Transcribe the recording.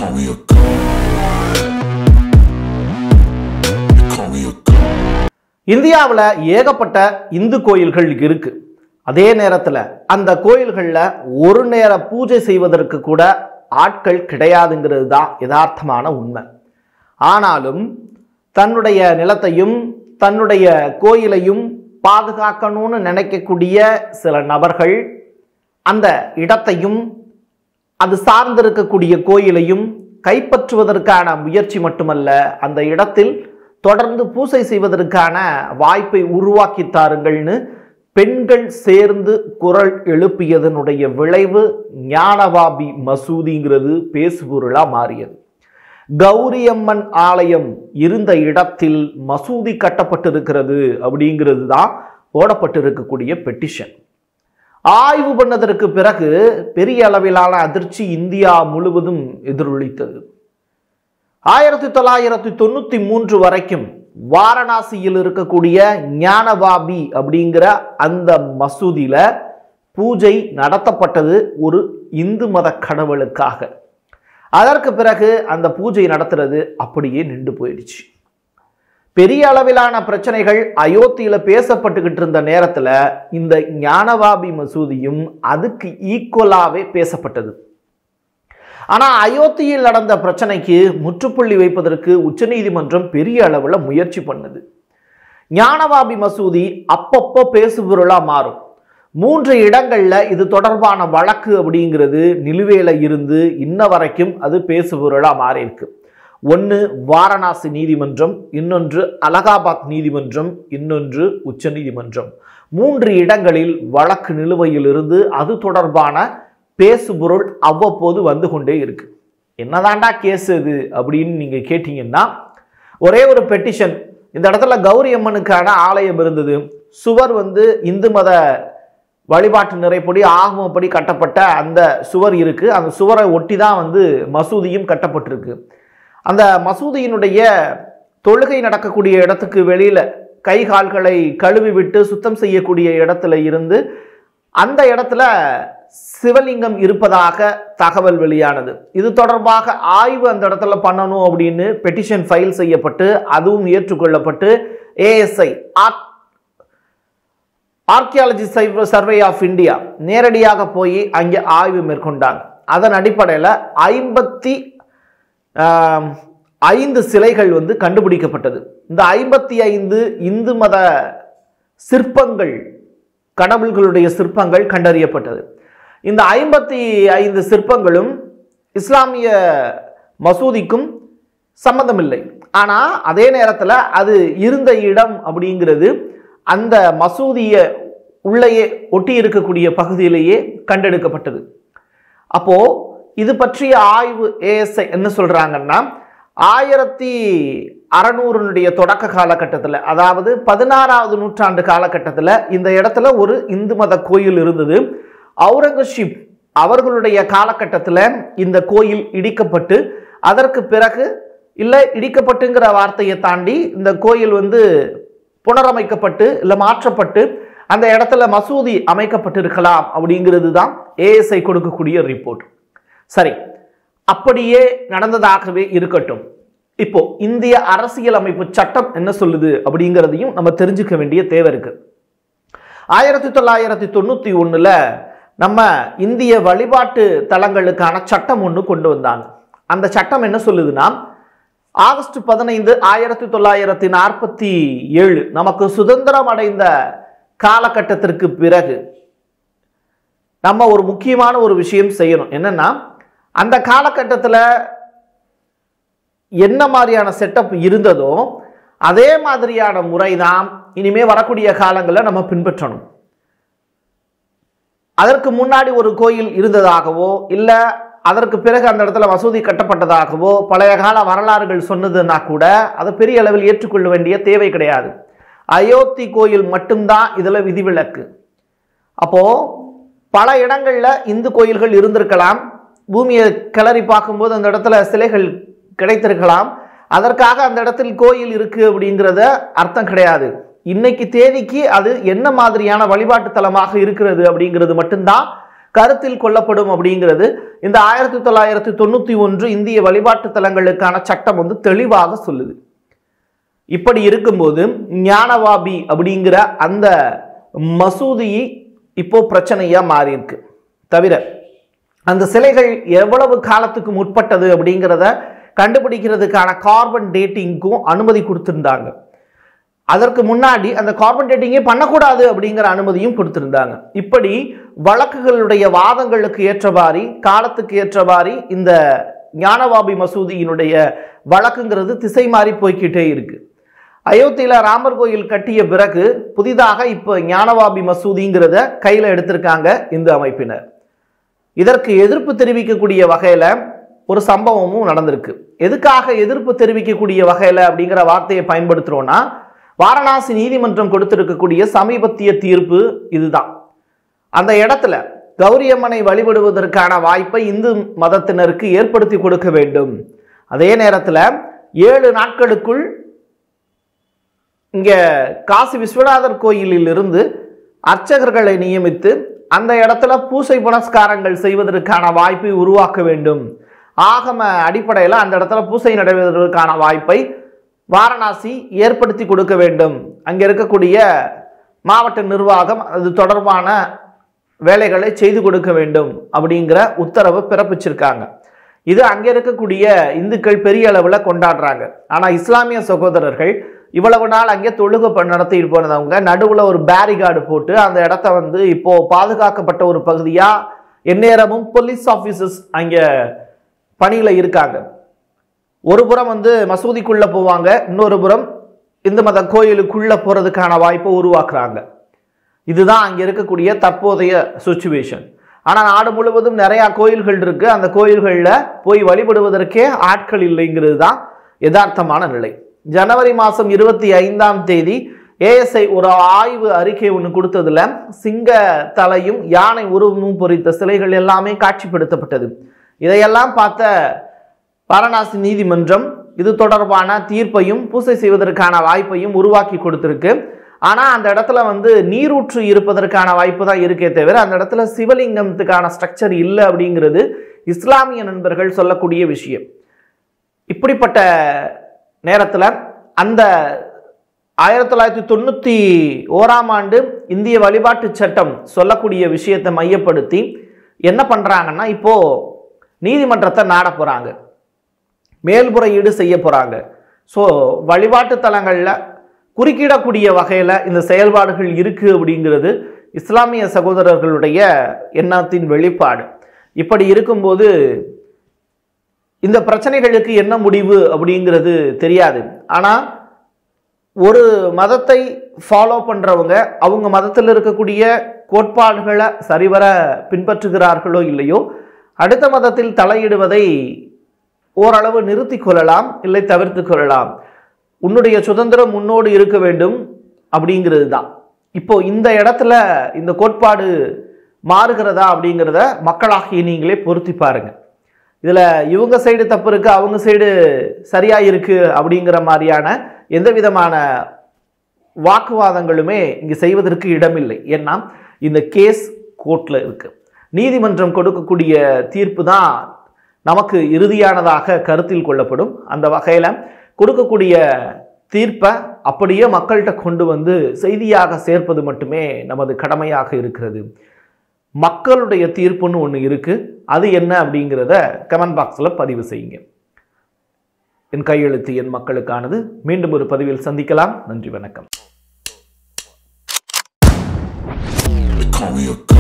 call me a god. You call me a god. இந்தியாவில் ஏகப்பட்ட இந்து கோயில்கள் இருக்கு அதே நேரத்தில் அந்த கோயில்களில் ஒரு நேர பூஜை செய்வதற்கு கூட ஆட்கள் கிடையாதுங்கிறது தான் யதார்த்தமான உண்மை ஆனாலும் தன்னுடைய நிலத்தையும் தன்னுடைய கோயிலையும் பாதுகாக்கணும்னு நினைக்கக்கூடிய சில நபர்கள் அந்த இடத்தையும் அது சார்ந்திருக்கக்கூடிய கோயிலையும் கைப்பற்றுவதற்கான முயற்சி மட்டுமல்ல அந்த இடத்தில் தொடர்ந்து பூசை செய்வதற்கான வாய்ப்பை உருவாக்கி தாருங்கள்னு பெண்கள் சேர்ந்து குரல் எழுப்பியதனுடைய விளைவு ஞானவாபி மசூதிங்கிறது பேசுபொருளா மாறியது கௌரியம்மன் ஆலயம் இருந்த இடத்தில் மசூதி கட்டப்பட்டிருக்கிறது அப்படிங்கிறது தான் போடப்பட்டிருக்கக்கூடிய பெட்டிஷன் ஆய்வு பண்ணதற்கு பிறகு பெரிய அளவிலான அதிர்ச்சி இந்தியா முழுவதும் எதிரொலித்தது ஆயிரத்தி தொள்ளாயிரத்தி தொண்ணூத்தி மூன்று வரைக்கும் வாரணாசியில் இருக்கக்கூடிய ஞானவாபி அப்படிங்கிற அந்த மசூதியில பூஜை நடத்தப்பட்டது ஒரு இந்து மத கடவுளுக்காக அதற்கு பிறகு அந்த பூஜை நடத்துறது அப்படியே நின்று போயிடுச்சு பெரிய அளவிலான பிரச்சனைகள் அயோத்தியில பேசப்பட்டுக்கிட்டு இருந்த நேரத்துல இந்த ஞானவாபி மசூதியும் அதுக்கு ஈக்குவலாவே பேசப்பட்டது ஆனா அயோத்தியில் நடந்த பிரச்சனைக்கு முற்றுப்புள்ளி வைப்பதற்கு உச்சநீதிமன்றம் பெரிய அளவுல முயற்சி பண்ணுது ஞானவாபி மசூதி அப்பப்போ பேசுபொருளா மாறும் மூன்று இடங்கள்ல இது தொடர்பான வழக்கு அப்படிங்கிறது நிலுவையில இருந்து இன்ன வரைக்கும் அது பேசுபொருளா மாறி இருக்கு ஒன்று வாரணாசி நீதிமன்றம் இன்னொன்று அலகாபாத் நீதிமன்றம் இன்னொன்று உச்சநீதிமன்றம் மூன்று இடங்களில் வழக்கு நிலுவையில் இருந்து அது தொடர்பான பேசுபொருள் அவ்வப்போது வந்து கொண்டே இருக்கு என்னதாண்டா கேஸ் இது அப்படின்னு நீங்க கேட்டீங்கன்னா ஒரே ஒரு பெட்டிஷன் இந்த இடத்துல கௌரி அம்மனுக்கான ஆலயம் இருந்தது சுவர் வந்து இந்து மத வழிபாட்டு நிறைப்படி ஆகமப்படி கட்டப்பட்ட அந்த சுவர் இருக்கு அந்த சுவரை ஒட்டி தான் வந்து மசூதியும் கட்டப்பட்டிருக்கு அந்த மசூதியினுடைய தொழுகை நடக்கக்கூடிய இடத்துக்கு வெளியில கை கால்களை கழுவி விட்டு சுத்தம் செய்யக்கூடிய இடத்துல இருந்து அந்த இடத்துல சிவலிங்கம் இருப்பதாக தகவல் வெளியானது இது தொடர்பாக ஆய்வு அந்த இடத்துல பண்ணணும் அப்படின்னு பெட்டிஷன் ஃபைல் செய்யப்பட்டு அதுவும் ஏற்றுக்கொள்ளப்பட்டு ASI archaeology survey of India நேரடியாக போய் அங்கே ஆய்வு மேற்கொண்டாங்க அதன் அடிப்படையில் ஐம்பத்தி ஆம், ஐந்து சிலைகள் வந்து கண்டுபிடிக்கப்பட்டது இந்த ஐம்பத்தி ஐந்து இந்து மத சிற்பங்கள் கடவுள்களுடைய சிற்பங்கள் கண்டறியப்பட்டது இந்த ஐம்பத்தி ஐந்து சிற்பங்களும் இஸ்லாமிய மசூதிக்கும் சம்மந்தமில்லை ஆனால் அதே நேரத்தில் அது இருந்த இடம் அப்படிங்கிறது அந்த மசூதிய உள்ளேயே ஒட்டி இருக்கக்கூடிய பகுதியிலேயே கண்டெடுக்கப்பட்டது அப்போ இது பற்றிய ஆய்வு ஏஎஸ்ஐ என்ன சொல்றாங்கன்னா ஆயிரத்தி அறநூறுனுடைய தொடக்க காலகட்டத்தில் அதாவது பதினாறாவது நூற்றாண்டு காலகட்டத்தில் இந்த இடத்துல ஒரு இந்து மத கோயில் இருந்தது அவுரங்கசீப் அவர்களுடைய காலகட்டத்தில் இந்த கோயில் இடிக்கப்பட்டு அதற்கு பிறகு இல்லை இடிக்கப்பட்டுங்கிற வார்த்தையை தாண்டி இந்த கோயில் வந்து புனரமைக்கப்பட்டு இல்லை மாற்றப்பட்டு அந்த இடத்துல மசூதி அமைக்கப்பட்டிருக்கலாம் அப்படிங்கிறது தான் ஏஎஸ்ஐ கொடுக்கக்கூடிய ரிப்போர்ட் சரி அப்படியே நடந்ததாகவே இருக்கட்டும் இப்போ இந்திய அரசியலமைப்பு சட்டம் என்ன சொல்லுது அப்படிங்கிறதையும் நம்ம தெரிஞ்சுக்க வேண்டிய தேவை இருக்கு ஆயிரத்தி தொள்ளாயிரத்தி தொண்ணூத்தி ஒண்ணுல நம்ம இந்திய வழிபாட்டு தலங்களுக்கான சட்டம் ஒன்று கொண்டு வந்தாங்க அந்த சட்டம் என்ன சொல்லுதுன்னா ஆகஸ்ட் பதினைந்து ஆயிரத்தி தொள்ளாயிரத்தி நாற்பத்தி ஏழு நமக்கு சுதந்திரம் அடைந்த காலகட்டத்திற்கு பிறகு நம்ம ஒரு முக்கியமான ஒரு விஷயம் செய்யணும் என்னன்னா அந்த காலகட்டத்தில் என்ன மாதிரியான செட்டப் இருந்ததோ அதே மாதிரியான முறை தான் இனிமே வரக்கூடிய காலங்களில் நம்ம பின்பற்றணும் அதற்கு முன்னாடி ஒரு கோயில் இருந்ததாகவோ இல்லை அதற்கு பிறகு அந்த இடத்துல மசூதி கட்டப்பட்டதாகவோ பழைய கால வரலாறுகள் சொன்னதுன்னா கூட அதை பெரிய அளவில் ஏற்றுக்கொள்ள வேண்டிய தேவை கிடையாது அயோத்தி கோயில் மட்டும்தான் இதில் விதிவிலக்கு அப்போ பல இடங்கள்ல இந்து கோயில்கள் இருந்திருக்கலாம் பூமியை கிளறி பார்க்கும்போது அந்த இடத்துல சிலைகள் கிடைத்திருக்கலாம் அதற்காக அந்த இடத்தில் கோயில் இருக்கு அப்படிங்கிறத அர்த்தம் கிடையாது இன்னைக்கு தேதிக்கு அது என்ன மாதிரியான வழிபாட்டு தலமாக இருக்கிறது அப்படிங்கிறது மட்டும்தான் கருத்தில் கொள்ளப்படும் அப்படிங்கிறது இந்த ஆயிரத்தி தொள்ளாயிரத்தி தொண்ணூத்தி ஒன்று இந்திய வழிபாட்டு தலங்களுக்கான சட்டம் வந்து தெளிவாக சொல்லுது இப்படி இருக்கும்போது ஞானவாபி அப்படிங்கிற அந்த மசூதி இப்போ பிரச்சனையா மாறி இருக்கு தவிர அந்த சிலைகள் எவ்வளவு காலத்துக்கு முற்பட்டது அப்படிங்கிறத கண்டுபிடிக்கிறதுக்கான கார்பன் டேட்டிங்க்கும் அனுமதி கொடுத்திருந்தாங்க அதற்கு முன்னாடி அந்த கார்பன் டேட்டிங்கே பண்ணக்கூடாது அப்படிங்கிற அனுமதியும் கொடுத்திருந்தாங்க இப்படி வழக்குகளுடைய வாதங்களுக்கு ஏற்றவாறு காலத்துக்கு ஏற்றவாறு இந்த ஞானவாபி மசூதியினுடைய வழக்குங்கிறது திசை மாறி போய்க்கிட்டே இருக்கு அயோத்தியில ராமர் கோயில் கட்டிய பிறகு புதிதாக இப்போ ஞானவாபி மசூதிங்கிறத கையில் எடுத்திருக்காங்க இந்து அமைப்பினர் இதற்கு எதிர்ப்பு தெரிவிக்கக்கூடிய வகையில் ஒரு சம்பவமும் நடந்திருக்கு எதுக்காக எதிர்ப்பு தெரிவிக்கக்கூடிய வகையில் அப்படிங்கிற வார்த்தையை பயன்படுத்துகிறோன்னா வாரணாசி நீதிமன்றம் கொடுத்திருக்கக்கூடிய சமீபத்திய தீர்ப்பு இதுதான் அந்த இடத்துல கௌரியம்மனை வழிபடுவதற்கான வாய்ப்பை இந்து மதத்தினருக்கு ஏற்படுத்தி கொடுக்க வேண்டும் அதே நேரத்தில் ஏழு நாட்களுக்குள் இங்கே காசி விஸ்வநாதர் கோயிலில் இருந்து அர்ச்சகர்களை நியமித்து அந்த இடத்துல பூசை புனஸ்காரங்கள் செய்வதற்கான வாய்ப்பை உருவாக்க வேண்டும் ஆகம அடிப்படையில் அந்த இடத்துல பூசை நடைபெறுவதற்கான வாய்ப்பை வாரணாசி ஏற்படுத்தி கொடுக்க வேண்டும் அங்கே இருக்கக்கூடிய மாவட்ட நிர்வாகம் அது தொடர்பான வேலைகளை செய்து கொடுக்க வேண்டும் அப்படிங்கிற உத்தரவு பிறப்பிச்சிருக்காங்க இது அங்கே இருக்கக்கூடிய இந்துக்கள் பெரிய அளவில் கொண்டாடுறாங்க ஆனால் இஸ்லாமிய சகோதரர்கள் இவ்வளவு நாள் அங்கே தொழுகை ப- நடத்திட்டு போனவங்க நடுவில் ஒரு பேரிகார்டு போட்டு அந்த இடத்த வந்து இப்போ பாதுகாக்கப்பட்ட ஒரு பகுதியாக எந்நேரமும் போலீஸ் ஆஃபீஸர்ஸ் அங்கே பணியில் இருக்காங்க ஒரு புறம் வந்து மசூதிக்குள்ள போவாங்க இன்னொரு புறம் இந்து மத கோயிலுக்குள்ள போறதுக்கான வாய்ப்பை உருவாக்குறாங்க இதுதான் அங்கே இருக்கக்கூடிய தற்போதைய சுச்சுவேஷன் ஆனால் நாடு முழுவதும் நிறையா கோயில்கள் இருக்கு அந்த கோயில்களில் போய் வழிபடுவதற்கே ஆட்கள் இல்லைங்கிறது தான் யதார்த்தமான நிலை ஜனவரி மாதம் இருபத்தி ஐந்தாம் தேதி ஏஎஸ்ஐ ஒரு ஆய்வு அறிக்கை ஒன்று கொடுத்ததுல சிங்க தலையும் யானை உருவமும் பொறித்த சிலைகள் எல்லாமே காட்சிப்படுத்தப்பட்டது இதையெல்லாம் பார்த்த வாரணாசி நீதிமன்றம் இது தொடர்பான தீர்ப்பையும் பூசை செய்வதற்கான வாய்ப்பையும் உருவாக்கி கொடுத்திருக்கு ஆனால் அந்த இடத்துல வந்து நீரூற்று இருப்பதற்கான வாய்ப்பு தான் இருக்கே தவிர அந்த இடத்துல சிவலிங்கத்துக்கான ஸ்ட்ரக்சர் இல்லை அப்படிங்கிறது இஸ்லாமிய நண்பர்கள் சொல்லக்கூடிய விஷயம் இப்படிப்பட்ட நேரத்தில் அந்த ஆயிரத்தி தொள்ளாயிரத்தி தொண்ணூற்றி ஓராம் ஆண்டு இந்திய வழிபாட்டு சட்டம் சொல்லக்கூடிய விஷயத்தை மையப்படுத்தி என்ன பண்ணுறாங்கன்னா இப்போது நீதிமன்றத்தை நாட போகிறாங்க மேல்முறையீடு செய்ய போகிறாங்க ஸோ வழிபாட்டு தலங்களில் குறுக்கிடக்கூடிய வகையில் இந்த செயல்பாடுகள் இருக்குது அப்படிங்கிறது இஸ்லாமிய சகோதரர்களுடைய எண்ணத்தின் வெளிப்பாடு இப்படி இருக்கும்போது இந்த பிரச்சனைகளுக்கு என்ன முடிவு அப்படிங்கிறது தெரியாது ஆனால் ஒரு மதத்தை ஃபாலோ பண்ணுறவங்க அவங்க மதத்தில் இருக்கக்கூடிய கோட்பாடுகளை சரிவர பின்பற்றுகிறார்களோ இல்லையோ அடுத்த மதத்தில் தலையிடுவதை ஓரளவு நிறுத்தி கொள்ளலாம் இல்லை தவிர்த்து கொள்ளலாம் உன்னுடைய சுதந்திரம் முன்னோடு இருக்க வேண்டும் அப்படிங்கிறது தான் இப்போ இந்த இடத்துல இந்த கோட்பாடு மாறுகிறதா அப்படிங்கிறத மக்களாகிய நீங்களே பொருத்தி பாருங்க இதில் இவங்க சைடு தப்பு இருக்கு அவங்க சைடு சரியா இருக்கு அப்படிங்கிற மாதிரியான எந்த விதமான வாக்குவாதங்களுமே இங்கே செய்வதற்கு இடமில்லை ஏன்னா இந்த கேஸ் கோர்ட்டில் இருக்கு நீதிமன்றம் கொடுக்கக்கூடிய தீர்ப்பு தான் நமக்கு இறுதியானதாக கருத்தில் கொள்ளப்படும் அந்த வகையில் கொடுக்கக்கூடிய தீர்ப்பை அப்படியே மக்கள்கிட்ட கொண்டு வந்து செய்தியாக சேர்ப்பது மட்டுமே நமது கடமையாக இருக்கிறது மக்களுடைய தீர்ப்புன்னு ஒன்று இருக்குது அது என்ன அப்படிங்கிறத கமெண்ட் பாக்ஸில் பதிவு செய்யுங்க என் கையெழுத்து என் மக்களுக்கானது மீண்டும் ஒரு பதிவில் சந்திக்கலாம் நன்றி வணக்கம் They call me a